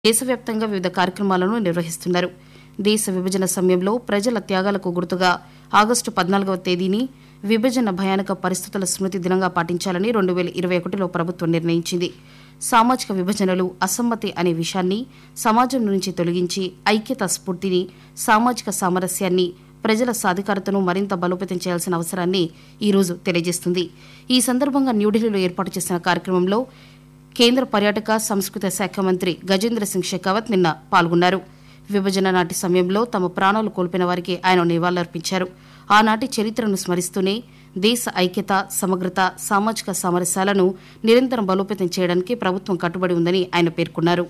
దేశవ్యాప్తంగా వివిధ కార్యక్రమాలను నిర్వహిస్తున్నారు దేశ విభజన సమయంలో ప్రజల త్యాగాలకు గుర్తుగా ఆగస్టు పద్నాలుగవ తేదీని విభజన భయానక పరిస్థితుల స్మృతి దినంగా పాటించాలని రెండు వేల ఇరవై ఒకటిలో ప్రభుత్వం నిర్ణయించింది సామాజిక విభజనలు అసమ్మతి అనే విషయాన్ని సమాజం నుంచి తొలగించి ఐక్యత స్ఫూర్తిని సామాజిక సామరస్యాన్ని ప్రజల సాధికారతను మరింత బలోపేతం చేయాల్సిన అవసరాన్ని ఈ రోజు తెలియజేస్తుంది ఈ సందర్భంగా న్యూఢిల్లీలో ఏర్పాటు చేసిన కార్యక్రమంలో కేంద్ర పర్యాటక సంస్కృత శాఖ మంత్రి గజేంద్ర సింగ్ షెకావత్ నిన్న పాల్గొన్నారు విభజన నాటి సమయంలో తమ ప్రాణాలు కోల్పోయిన వారికి ఆయన నివాళులర్పించారు ఆనాటి చరిత్రను స్మరిస్తూనే దేశ ఐక్యత సమగ్రత సామాజిక సామరస్యాలను నిరంతరం బలోపేతం చేయడానికి ప్రభుత్వం కట్టుబడి ఉందని ఆయన పేర్కొన్నారు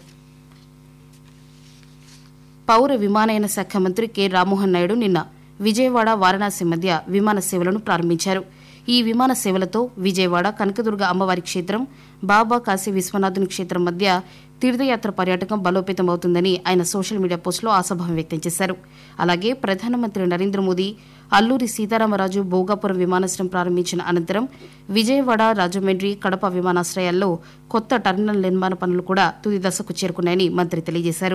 పౌర విమానయాన శాఖ మంత్రి కె రామ్మోహన్ నాయుడు నిన్న విజయవాడ వారణాసి మధ్య విమాన సేవలను ప్రారంభించారు ఈ విమాన సేవలతో విజయవాడ కనకదుర్గ అమ్మవారి క్షేత్రం బాబా కాశీ విశ్వనాథుని క్షేత్రం మధ్య తీర్థయాత్ర పర్యాటకం బలోపేతం అవుతుందని ఆయన సోషల్ మీడియా పోస్టులో ఆశాభావం వ్యక్తం చేశారు అలాగే ప్రధానమంత్రి నరేంద్ర మోదీ అల్లూరి సీతారామరాజు భోగాపురం విమానాశ్రయం ప్రారంభించిన అనంతరం విజయవాడ రాజమండ్రి కడప విమానాశ్రయాల్లో కొత్త టెర్మినల్ నిర్మాణ పనులు కూడా తుది దశకు చేరుకున్నాయని మంత్రి తెలియజేశారు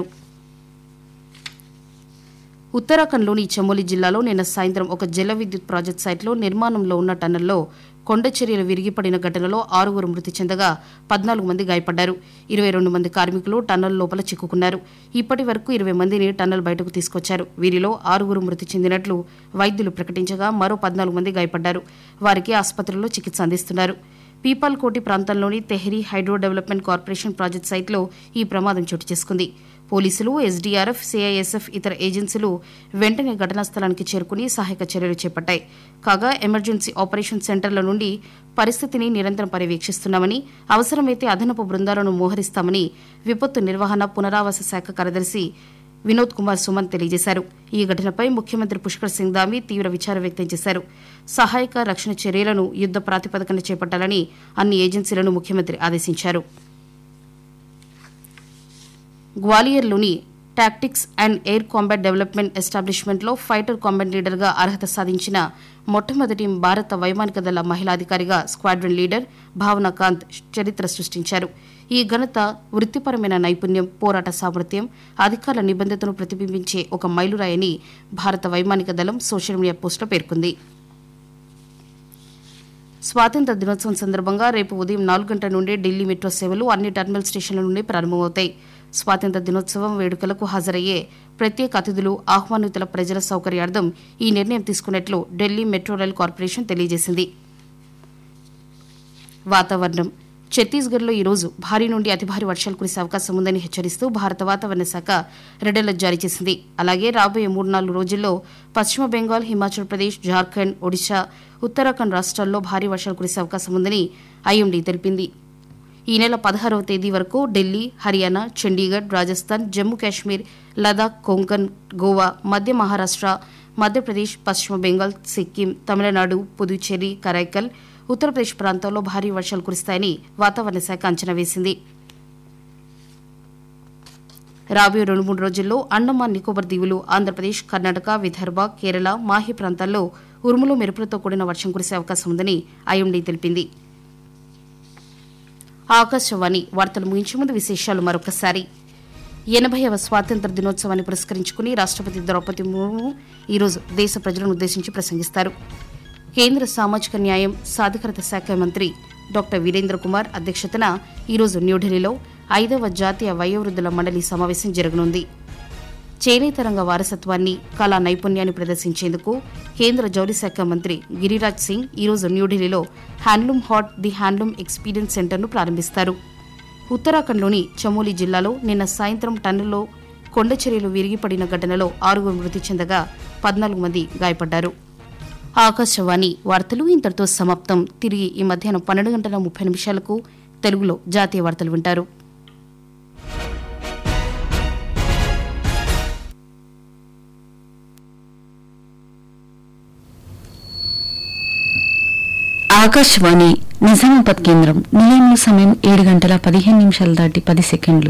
ఉత్తరాఖండ్లోని చమోలి జిల్లాలో నిన్న సాయంత్రం ఒక జల విద్యుత్ ప్రాజెక్టు సైట్లో నిర్మాణంలో ఉన్న టన్నెల్లో కొండ చర్యలు విరిగిపడిన ఘటనలో ఆరుగురు మృతి చెందగా పద్నాలుగు మంది గాయపడ్డారు ఇరవై రెండు మంది కార్మికులు టన్నెల్ లోపల చిక్కుకున్నారు ఇప్పటి వరకు ఇరవై మందిని టన్నెల్ బయటకు తీసుకొచ్చారు వీరిలో ఆరుగురు మృతి చెందినట్లు వైద్యులు ప్రకటించగా మరో పద్నాలుగు మంది గాయపడ్డారు వారికి ఆసుపత్రిలో చికిత్స అందిస్తున్నారు పీపాల్కోటి ప్రాంతంలోని Tehri hydro development corporation project సైట్లో ఈ ప్రమాదం చోటు చేసుకుంది పోలీసులు ఎస్డీఆర్ఎఫ్ సిఐఎస్ఎఫ్ ఇతర ఏజెన్సీలు వెంటనే ఘటనా స్థలానికి చేరుకుని సహాయక చర్యలు చేపట్టాయి కాగా ఎమర్జెన్సీ ఆపరేషన్ సెంటర్ల నుండి పరిస్థితిని నిరంతరం పర్యవేక్షిస్తున్నామని అవసరమైతే అదనపు బృందాలను మోహరిస్తామని విపత్తు నిర్వహణ పునరావాస శాఖ కార్యదర్శి వినోద్ కుమార్ సుమన్ తెలియజేశారు ఈ ఘటనపై ముఖ్యమంత్రి పుష్కర్ సింగ్ దామి తీవ్ర విచారం వ్యక్తం చేశారు సహాయక రక్షణ చర్యలను యుద్ద ప్రాతిపదికన చేపట్టాలని అన్ని ఏజెన్సీలను ముఖ్యమంత్రి ఆదేశించారు గ్వాలియర్లోని tactics and air combat development ఎస్టాబ్లిష్మెంట్లో ఫైటర్ కాంబాట్ లీడర్గా అర్హత సాధించిన మొట్టమొదటి భారత వైమానిక దళ మహిళా అధికారిగా స్క్వాడ్రన్ లీడర్ భావన కాంత్ చరిత్ర సృష్టించారు ఈ ఘనత వృత్తిపరమైన నైపుణ్యం పోరాట సామర్థ్యం అధికారుల నిబంధతను ప్రతిబింబించే ఒక మైలురాయని భారత వైమానిక దళం సోషల్ మీడియా పోస్టులో పేర్కొంది స్వాతంత్ర దినోత్సవం సందర్భంగా రేపు ఉదయం నాలుగు గంటల నుండి ఢిల్లీ మెట్రో సేవలు అన్ని టెర్మినల్ స్టేషన్ల నుండి ప్రారంభమవుతాయి స్వాతంత్ర దినోత్సవం వేడుకలకు హాజరయ్యే ప్రత్యేక అతిథులు ఆహ్వానితుల ప్రజల సౌకర్యార్థం ఈ నిర్ణయం తీసుకున్నట్లు ఢిల్లీ మెట్రో రైల్ కార్పొరేషన్ తెలియజేసింది వాతావరణం ఛత్తీస్గఢ్లో ఈ రోజు భారీ నుండి అతి భారీ వర్షాలు కురిసే అవకాశం ఉందని హెచ్చరిస్తూ భారత వాతావరణ శాఖ రెడ్ అలర్ట్ జారీ చేసింది అలాగే రాబోయే మూడు నాలుగు రోజుల్లో పశ్చిమ బెంగాల్ హిమాచల్ ప్రదేశ్ జార్ఖండ్ ఒడిశా ఉత్తరాఖండ్ రాష్ట్రాల్లో భారీ వర్షాలు కురిసే అవకాశం ఉందని ఐఎండీ తెలిపింది ఈ నెల పదహారవ తేదీ వరకు ఢిల్లీ హర్యానా చండీగఢ్ రాజస్థాన్ జమ్మూ కాశ్మీర్ లదాఖ్ కొంకన్ గోవా మధ్య మహారాష్ట్ర మధ్యప్రదేశ్ పశ్చిమ బెంగాల్ సిక్కిం తమిళనాడు పుదుచ్చేరి కరైకల్ ఉత్తరప్రదేశ్ ప్రాంతాల్లో భారీ వర్షాలు కురుస్తాయని వాతావరణ శాఖ అంచనా వేసింది రాబోయే రెండు మూడు రోజుల్లో అండమాన్ నికోబార్ దీవులు ఆంధ్రప్రదేశ్ కర్ణాటక విదర్భ కేరళ మాహి ప్రాంతాల్లో ఉరుములు మెరుపులతో కూడిన వర్షం కురిసే అవకాశం ఉందని ఐఎండీ తెలిపింది ఆకాశవాణి వార్తలు ముగించే ముందు విశేషాలు మరొకసారి ఎనభైవ స్వాతంత్ర దినోత్సవాన్ని పురస్కరించుకుని రాష్ట్రపతి ద్రౌపది ముర్ము ఈరోజు దేశ ప్రజలను ఉద్దేశించి ప్రసంగిస్తారు కేంద్ర సామాజిక న్యాయం సాధికారత శాఖ మంత్రి డాక్టర్ వీరేంద్ర కుమార్ అధ్యక్షతన ఈరోజు న్యూఢిల్లీలో ఐదవ జాతీయ వయోవృద్ధుల మండలి సమావేశం జరగనుంది చేనేత రంగ వారసత్వాన్ని కళా నైపుణ్యాన్ని ప్రదర్శించేందుకు కేంద్ర జౌళి శాఖ మంత్రి గిరిరాజ్ సింగ్ ఈరోజు న్యూఢిల్లీలో handloom haat the handloom experience సెంటర్ను ప్రారంభిస్తారు ఉత్తరాఖండ్లోని చమోలి జిల్లాలో నిన్న సాయంత్రం టన్నులో కొండ చర్యలు విరిగిపడిన ఘటనలో ఆరుగురు మృతి చెందగా పద్నాలుగు మంది గాయపడ్డారు ఆకాశవాణి వార్తలు ఇంతటితో సమాప్తం తిరిగి ఈ మధ్యాహ్నం పన్నెండు గంటల ముప్పై నిమిషాలకు తెలుగులో జాతీయ వార్తలు వింటారు ఆకాశవాణి నిజామాబాద్ కేంద్రం నిలయంలో సమయం ఏడు గంటల పదిహేను నిమిషాలు దాటి పది సెకండ్లు